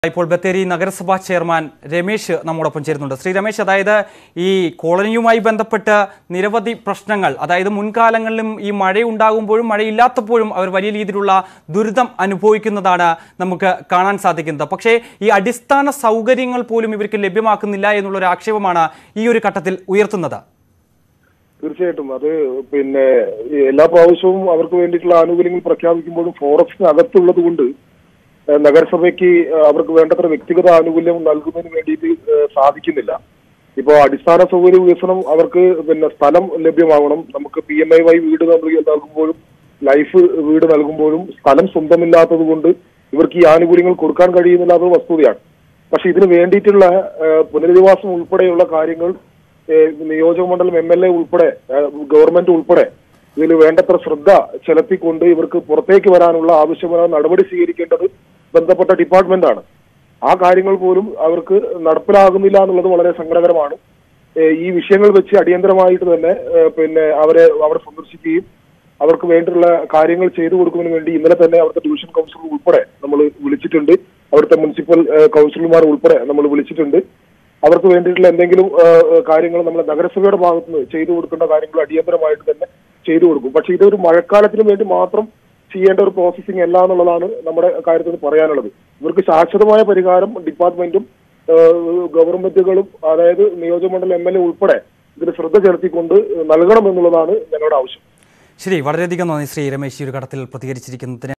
ഇപ്പോൾ ബത്തേരി നഗരസഭാ ചെയർമാൻ രമേശ് നമ്മോടൊപ്പം ചേരുന്നുണ്ട് ശ്രീ രമേശ് അതായത് ഈ കോളനിയുമായി ബന്ധപ്പെട്ട് നിരവധി പ്രശ്നങ്ങൾ അതായത് മുൻകാലങ്ങളിലും ഈ മഴയുണ്ടാകുമ്പോഴും മഴയില്ലാത്തപ്പോഴും അവർ വലിയ രീതിയിലുള്ള ദുരിതം അനുഭവിക്കുന്നതാണ് നമുക്ക് കാണാൻ സാധിക്കുന്നത് പക്ഷേ ഈ അടിസ്ഥാന സൗകര്യങ്ങൾ പോലും ഇവർക്ക് ലഭ്യമാക്കുന്നില്ല എന്നുള്ളൊരു ആക്ഷേപമാണ് ഈ ഒരു ഘട്ടത്തിൽ ഉയർത്തുന്നത് തീർച്ചയായിട്ടും അത് പിന്നെ ഈ എല്ലാ പ്രാവശ്യവും അവർക്ക് വേണ്ടിയിട്ടുള്ള ആനുകൂല്യങ്ങൾ പ്രഖ്യാപിക്കുമ്പോഴും ഫോറസ്റ്റിനകത്തുള്ളത് കൊണ്ട് ഏഹ് നഗരസഭയ്ക്ക് ഏഹ് അവർക്ക് വേണ്ടത്ര വ്യക്തിഗത ആനുകൂല്യം നൽകുന്നതിന് വേണ്ടിയിട്ട് ഏഹ് സാധിക്കുന്നില്ല ഇപ്പോൾ അടിസ്ഥാന സൗകര്യ വികസനം അവർക്ക് പിന്നെ സ്ഥലം ലഭ്യമാവണം നമുക്ക് പി എം ഐ വൈ വീട് നമ്മൾ നൽകുമ്പോഴും ലൈഫ് വീട് നൽകുമ്പോഴും സ്ഥലം സ്വന്തമില്ലാത്തത് കൊണ്ട് ഇവർക്ക് ഈ ആനുകൂല്യങ്ങൾ കൊടുക്കാൻ കഴിയുന്നില്ല എന്നത് വസ്തുതയാണ് പക്ഷെ ഇതിന് വേണ്ടിയിട്ടുള്ള ഏഹ് പുനരധിവാസം ഉൾപ്പെടെയുള്ള കാര്യങ്ങൾ ഏഹ് നിയോജക മണ്ഡലം എം എൽ എ ഉൾപ്പെടെ ഏഹ് ഗവൺമെന്റ് ഉൾപ്പെടെ ഇതിൽ വേണ്ടത്ര ശ്രദ്ധ ചെലുത്തിക്കൊണ്ട് ഇവർക്ക് പുറത്തേക്ക് വരാനുള്ള ആവശ്യമായ നടപടി സ്വീകരിക്കേണ്ടത് ബന്ധപ്പെട്ട ഡിപ്പാർട്ട്മെന്റ് ആണ് ആ കാര്യങ്ങൾ പോലും അവർക്ക് നടപ്പിലാകുന്നില്ല എന്നുള്ളത് വളരെ സങ്കടകരമാണ് ഏഹ് ഈ വിഷയങ്ങൾ വെച്ച് അടിയന്തരമായിട്ട് തന്നെ ഏഹ് പിന്നെ അവരെ അവിടെ സന്ദർശിക്കുകയും അവർക്ക് വേണ്ടിയുള്ള കാര്യങ്ങൾ ചെയ്തു കൊടുക്കുന്നതിന് വേണ്ടി ഇന്നലെ തന്നെ അവിടുത്തെ ഡിവിഷൻ കൗൺസിലർ ഉൾപ്പെടെ നമ്മൾ വിളിച്ചിട്ടുണ്ട് അവിടുത്തെ മുനിസിപ്പൽ ഏഹ് കൗൺസിലർമാർ ഉൾപ്പെടെ നമ്മൾ വിളിച്ചിട്ടുണ്ട് അവർക്ക് വേണ്ടിയിട്ടുള്ള എന്തെങ്കിലും കാര്യങ്ങൾ നമ്മുടെ നഗരസഭയുടെ ഭാഗത്ത് നിന്ന് ചെയ്തു കൊടുക്കേണ്ട കാര്യങ്ങൾ അടിയന്തരമായിട്ട് തന്നെ ചെയ്തു കൊടുക്കും പക്ഷെ ഇതൊരു മഴക്കാലത്തിന് വേണ്ടി മാത്രം ചെയ്യേണ്ട ഒരു പ്രോസസ്സിംഗ് അല്ല എന്നുള്ളതാണ് നമ്മുടെ കാര്യത്തിൽ പറയാനുള്ളത് ഇവർക്ക് ശാശ്വതമായ പരിഹാരം ഡിപ്പാർട്ട്മെന്റും ഏഹ് ഗവൺമെന്റുകളും അതായത് നിയോജകമണ്ഡലം എം എൽ എ ഉൾപ്പെടെ ഇതിന് ശ്രദ്ധ ചെലുത്തിക്കൊണ്ട് നൽകണം എന്നുള്ളതാണ് ഞങ്ങളുടെ ആവശ്യം ശരി വളരെയധികം നന്ദി ശ്രീ രമേശ് ഈ ഒരു ഘട്ടത്തിൽ പ്രതികരിച്ചിരിക്കുന്നതിന്